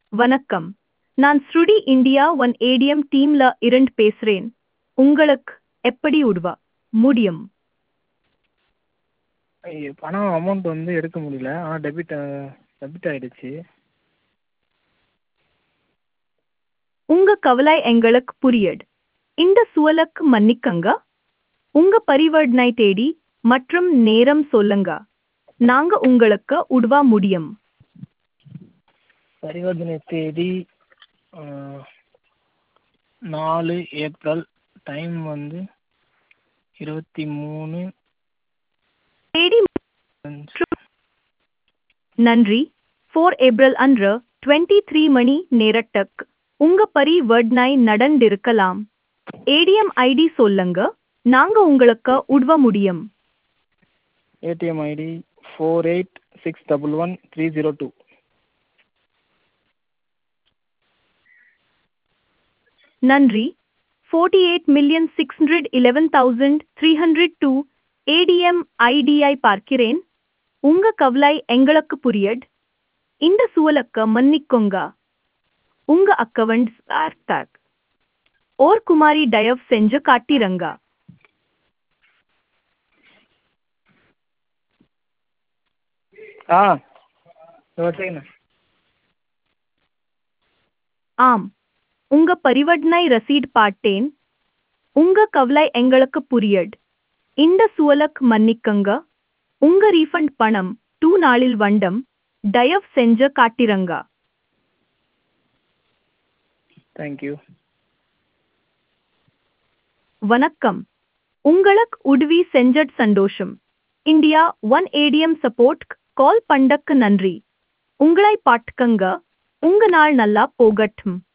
வணக்கம் நான் ஸ்ருடி இந்தியா ஒன் ஏடிஎம் டீம்ல இருந்து பேசுறேன் உங்களுக்கு எப்படி உதவ முடியும் ஐயோ பணம் அமௌண்ட் வந்து எடுக்க முடியல ஆனால் டெபிட் டெபிட் ஆகிடுச்சு உங்க கவலை எங்களுக்கு புரியுது இந்த சூழலுக்கு மன்னிக்கங்க உங்க பரிவர்த்தனை தேடி மற்றும் நேரம் சொல்லுங்க நாங்க உங்களுக்கு உதவ முடியும் பரிவர்த்தனை தேதி நாலு ஏப்ரல் டைம் வந்து இருபத்தி மூணு தேடி நன்றி ஃபோர் ஏப்ரல் அன்று டுவெண்ட்டி த்ரீ மணி நேரத்துக்கு உங்க பரிவர்த்தனை நடந்திருக்கலாம் ஏடிஎம் ஐடி சொல்லுங்க நாங்க உங்களுக்கு உதவ முடியும் ATM ID four eight six double one three zero two நன்றி forty eight million six hundred eleven thousand three hundred two ATM ID பார்க்கிறேன் உங்க கவலை எங்களுக்கு புரியுது இந்த சூழலுக்கு மன்னிக்கோங்க உங்க அக்கவுண்ட் பார்த்தாக் ஓர் குமாரி டயவ் செஞ்சு காட்டிரங்க ஆ சொல்லுங்க ஆம் உங்க பரிவர்த்தனை ரசீட் பார்த்தேன் உங்க கவலை எங்களுக்கு புரியுது இந்த சூழலுக்கு மன்னிக்கங்க உங்க ரீஃபண்ட் பணம் டூ நாளில் வண்டம் தயவு செஞ்சு காட்டிரங்க தேங்க்யூ வணக்கம் உங்களுக்கு உதவி செஞ்சட் சந்தோஷம் India One ATM support call பண்டக்கு நன்றி உங்களை பாட்டுக்கங்க உங்க நாள் நல்லா போகட்டும்